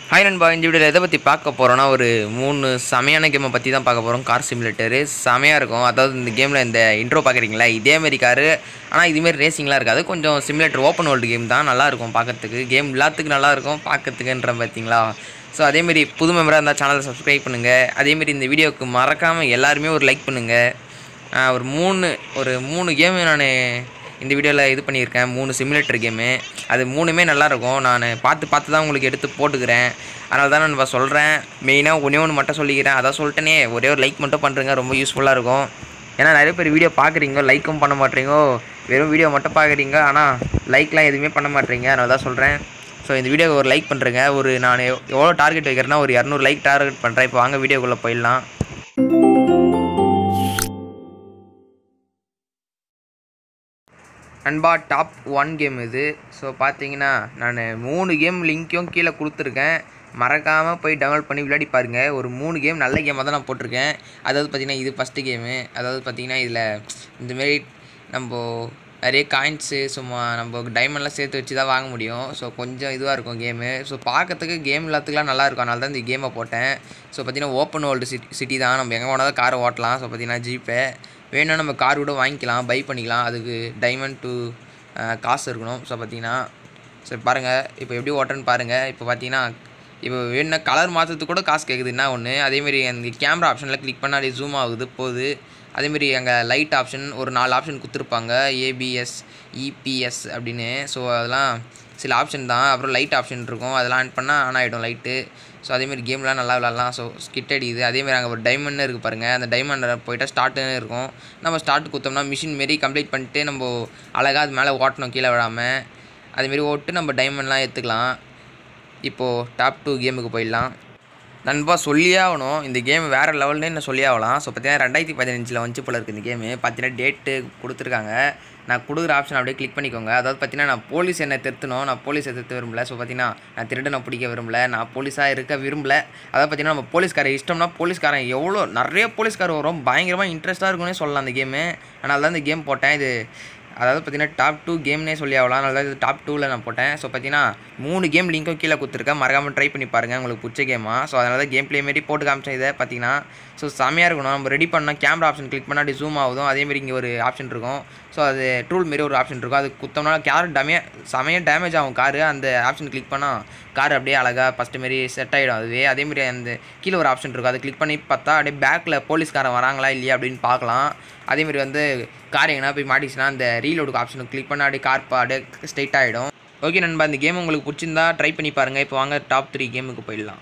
hi நண்பா இந்த வீடியோவில் எதை பற்றி பார்க்க போகிறோன்னா ஒரு மூணு செமையான கேமை பற்றி தான் பார்க்க போகிறோம் கார் சிமுலேட்டரு செமையாக இருக்கும் அதாவது இந்த கேமில் இந்த இன்ட்ரோ பார்க்குறீங்களா இதே மாதிரி காரு ஆனால் இதுமாரி ரேசிங்லாம் இருக்காது கொஞ்சம் சிமுலேட்டர் ஓப்பன் வேர்ல்டு கேம் தான் நல்லாயிருக்கும் பார்க்கறதுக்கு கேம் எல்லாத்துக்கும் நல்லாயிருக்கும் பார்க்கறதுக்குன்ற பார்த்தீங்களா ஸோ அதேமாரி புது மெம்பராக இருந்தால் சேனலை சப்ஸ்கிரைப் பண்ணுங்கள் அதேமாரி இந்த வீடியோவுக்கு மறக்காமல் எல்லாருமே ஒரு லைக் பண்ணுங்கள் ஒரு மூணு ஒரு மூணு கேமு நான் இந்த வீடியோவில் இது பண்ணியிருக்கேன் மூணு சிமுலேட்டர் கேமு அது மூணுமே நல்லாயிருக்கும் நான் பார்த்து பார்த்து தான் உங்களுக்கு எடுத்து போட்டுக்கிறேன் அதனால தான் நான் சொல்கிறேன் மெயினாக ஒன்றே ஒன்று மட்டும் சொல்லிக்கிறேன் அதான் சொல்லிட்டேனே ஒரே ஒரு லைக் மட்டும் பண்ணுறேங்க ரொம்ப யூஸ்ஃபுல்லாக இருக்கும் ஏன்னா நிறைய பேர் வீடியோ பார்க்குறீங்க லைக்கும் பண்ண மாட்டீங்க வெறும் வீடியோ மட்டும் பார்க்குறீங்க ஆனால் லைக்லாம் எதுவுமே பண்ண மாட்டீங்க அதனால தான் சொல்கிறேன் ஸோ இந்த வீடியோக்கு ஒரு லைக் பண்ணுறேங்க ஒரு நான் எவ்- எவ்வளோ டார்கெட் வைக்கிறேன்னா ஒரு இரநூறு லைக் டார்கெட் பண்ணுறேன் இப்போ வாங்க வீடியோக்குள்ளே போயிடலாம் நண்பா டாப் ஒன் கேம் இது ஸோ பார்த்தீங்கன்னா நான் மூணு கேம் லிங்க்கும் கீழே கொடுத்துருக்கேன் மறக்காமல் போய் டவுன்லோட் பண்ணி விளையாடி பாருங்கள் ஒரு மூணு கேம் நல்ல கேமாக தான் நான் போட்டிருக்கேன் அதாவது பார்த்தீங்கன்னா இது ஃபஸ்ட்டு கேமு அதாவது பார்த்தீங்கன்னா இதில் இந்தமாரி நம்ம நிறைய காயின்ஸு சும்மா நம்ம டைமண்ட்லாம் சேர்த்து வச்சு தான் வாங்க முடியும் ஸோ கொஞ்சம் இதுவாக இருக்கும் கேமு ஸோ பார்க்கறதுக்கு கேம் எல்லாத்துக்குலாம் நல்லா இருக்கும் அதனால தான் இந்த கேமை போட்டேன் ஸோ பார்த்தீங்கன்னா ஓப்பன் வேர்ல்டு சிட்டி சிட்டி தான் நம்ம எங்கே போனால் காரை ஓட்டலாம் ஸோ பார்த்தீங்கன்னா ஜீப்பே வேணும்னா நம்ம கார் கூட வாங்கிக்கலாம் பை பண்ணிக்கலாம் அதுக்கு டைமண்ட் டு காசு இருக்கணும் ஸோ பார்த்தீங்கன்னா சரி பாருங்கள் இப்போ எப்படி ஓட்டுறேன்னு பாருங்கள் இப்போ பார்த்தீங்கன்னா இப்போ வேணும்னா கலர் மாற்றத்துக்கு கூட காசு கேட்குதுன்னா ஒன்று அதேமாரி அந்த கேமரா ஆப்ஷனில் கிளிக் பண்ணால் அப்படியே ஜூம் ஆகுது போகுது அதேமாரி அங்கே லைட் ஆப்ஷன் ஒரு நாலு ஆப்ஷன் கொடுத்துருப்பாங்க ஏபிஎஸ் இபிஎஸ் அப்படின்னு ஸோ அதெல்லாம் சில ஆப்ஷன் தான் அப்புறம் லைட் ஆப்ஷன் இருக்கும் அதெல்லாம் ஆன் பண்ணால் ஆன் ஆகிடும் லைட்டு ஸோ அதேமாரி கேம்லாம் நல்லா விளாட்லாம் ஸோ ஸ்கிட் அடிக்குது அதேமாரி அங்கே ஒரு டைமண்ட்னு இருக்குது பாருங்கள் அந்த டைமண்டில் போயிட்டால் ஸ்டார்ட்டுன்னு இருக்கும் நம்ம ஸ்டார்ட் கொடுத்தோம்னா மிஷின் மாரி கம்ப்ளீட் பண்ணிட்டு நம்ம அழகாக அது மேலே ஓட்டணும் கீழே விழாமல் அதேமாரி ஓட்டு நம்ம டைமண்ட்லாம் எடுத்துக்கலாம் இப்போது டாப் டூ கேமுக்கு போயிடலாம் நண்பா சொல்லியே ஆகணும் இந்த கேம் வேறு லெவல்னே நான் சொல்லியே ஆகலாம் ஸோ பார்த்தீங்கன்னா ரெண்டாயிரத்தி பதினஞ்சில் வந்துச்சு போல இருக்குது இந்த கேமு பார்த்தீங்கன்னா டேட்டு கொடுத்துருக்காங்க நான் கொடுக்குற ஆப்ஷன் அப்படியே கிளிக் பண்ணிக்கோங்க அதாவது பார்த்தீங்கன்னா நான் போலீஸ் என்னை திருத்தணும் நான் போலீஸை திருத்த விரும்பல ஸோ பார்த்தீங்கன்னா நான் திருடனை பிடிக்க விரும்பல நான் போலீஸாக இருக்க விரும்பல அதாவது பார்த்தீங்கன்னா நம்ம போலீஸ்காரன் இஷ்டம்னா போலீஸ்காரன் எவ்வளோ நிறைய போலீஸ்கார் வரும் பயங்கரமாக இன்ட்ரெஸ்ட்டாக இருக்கும்னே சொல்லலாம் அந்த கேமு அதனால தான் இந்த கேம் போட்டேன் இது அதாவது பார்த்தீங்கன்னா டாப் டூ கேம்னே சொல்லி ஆகலாம் அதனால தான் இது டாப் டூவில் நான் போட்டேன் ஸோ பார்த்தீங்கன்னா மூணு கேம் லிங்க்கும் கீழே கொடுத்துருக்கேன் மறக்காமல் ட்ரை பண்ணி பாருங்கள் உங்களுக்கு பிடிச்ச கேமா ஸோ அதனால தான் கேம் ப்ளே மாரி போட்டு காமிச்சேன் இதை பார்த்தீங்கன்னா ஸோ செம்மையாக இருக்கணும் நம்ம ரெடி பண்ணால் கேமரா ஆப்ஷன் கிளிக் பண்ணால் அப்படி ஜூம் ஆகுதும் அதேமாரி இங்கே ஒரு ஆப்ஷன் இருக்கும் ஸோ அது ட்ரூல் மாரி ஒரு ஆப்ஷன் இருக்கும் அது குத்தோம்னா கார் டமே செமையாக டேமேஜ் ஆகும் காரு அந்த ஆப்ஷன் கிளிக் பண்ணால் கார் அப்படியே அழகாக ஃபஸ்ட்டு மாரி செட் ஆகிடும் அதுவே அதேமாரி அந்த கீழே ஒரு ஆப்ஷன் இருக்கும் அதை கிளிக் பண்ணி பார்த்தா அப்படியே பேக்கில் போலீஸ்காரன் வராங்களா இல்லையா அப்படின்னு பார்க்கலாம் அதேமாரி வந்து கார் எங்கன்னா போய் மாட்டிச்சுன்னா அந்த ரீலோடுக்கு ஆப்ஷனுக்கு கிளிக் பண்ணால் அப்படியே கார் பா- அப்படியே ஸ்ட்ரைட் ஆகிடும் ஓகே நண்பா இந்த கேம் உங்களுக்கு பிடிச்சிருந்தா ட்ரை பண்ணி பாருங்கள் இப்போ வாங்க டாப் த்ரீ கேமுக்கு போயிடலாம்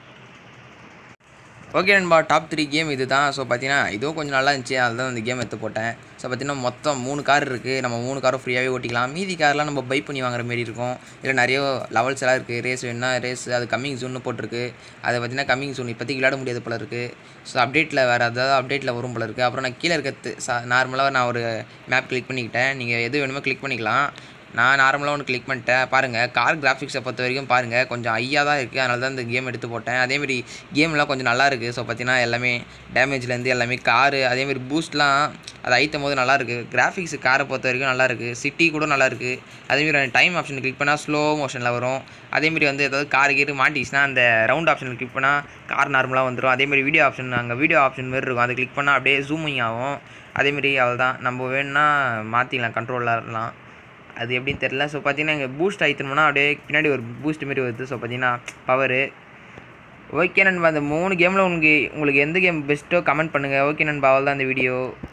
ஓகே நண்பா டாப் த்ரீ கேம் இது தான் ஸோ பார்த்தீங்கன்னா இதுவும் கொஞ்சம் நல்லா இருந்துச்சு அதில் தான் இந்த கேம் எடுத்து போட்டேன் ஸோ பார்த்தீங்கன்னா மொத்தம் மூணு கார் இருக்குது நம்ம மூணு காரும் ஃப்ரீயாகவே ஓட்டிக்கலாம் மீதி கார்லாம் நம்ம பை பண்ணி வாங்குற மாரி இருக்கும் இதில் நிறைய லெவல்ஸ் எல்லாம் இருக்குது ரேஸ் வேணும்னா ரேஸ் அது கம்மிங் ஜூன்னு போட்டிருக்கு அதை பார்த்தீங்கன்னா கம்மிங் ஜூன் இப்போதைக்கு விளையாட முடியாது போல இருக்குது ஸோ அப்டேட்டில் வேறு அதாவது அப்டேட்டில் வரும் போல இருக்குது அப்புறம் நான் கீழே இருக்கிறது சா நார்மலாக நான் ஒரு மேப் கிளிக் பண்ணிக்கிட்டேன் நீங்கள் எது வேணுமோ கிளிக் பண்ணிக்கலாம் நான் நார்மலாக ஒன்று கிளிக் பண்ணிட்டேன் பாருங்கள் கார் கிராஃபிக்ஸை பொறுத்த வரைக்கும் பாருங்கள் கொஞ்சம் ஐயாக தான் இருக்குது அதனால தான் இந்த கேம் எடுத்து போட்டேன் அதேமாரி கேம்லாம் கொஞ்சம் நல்லா இருக்குது ஸோ பார்த்தீங்கன்னா எல்லாமே டேமேஜ்லேருந்து எல்லாமே காரு அதேமாரி பூஸ்ட்லாம் அது ஐத்தும் போது நல்லா இருக்குது கிராஃபிக்ஸ் காரை பொறுத்த வரைக்கும் நல்லா இருக்குது சிட்டி கூட நல்லா இருக்குது அதேமாரி டைம் ஆப்ஷன் கிளிக் பண்ணால் ஸ்லோ மோஷனில் வரும் அதேமாரி வந்து ஏதாவது கார் கீரு மாட்டிச்சுன்னா அந்த ரவுண்ட் ஆப்ஷன் கிளிக் பண்ணால் கார் நார்மலாக வந்துடும் அதேமாரி வீடியோ ஆப்ஷன் அங்கே வீடியோ ஆப்ஷன் மாரி இருக்கும் அதை கிளிக் பண்ணால் அப்படியே ஜூமிங் ஆகும் அதேமாரி அவள் தான் நம்ம வேணும்னா மாற்றிக்கலாம் கண்ட்ரோலர்லாம் அது எப்படின்னு தெரில ஸோ பார்த்தீங்கன்னா இங்கே பூஸ்ட் ஆகித்தணும்னா அப்படியே பின்னாடி ஒரு பூஸ்ட் மாரி வருது ஸோ பார்த்தீங்கன்னா பவரு ஓகே நண்பா அந்த மூணு கேமில் உங்களுக்கு உங்களுக்கு எந்த கேம் பெஸ்ட்டோ கமெண்ட் பண்ணுங்கள் ஓகே நண்பா அவள் தான் இந்த வீடியோ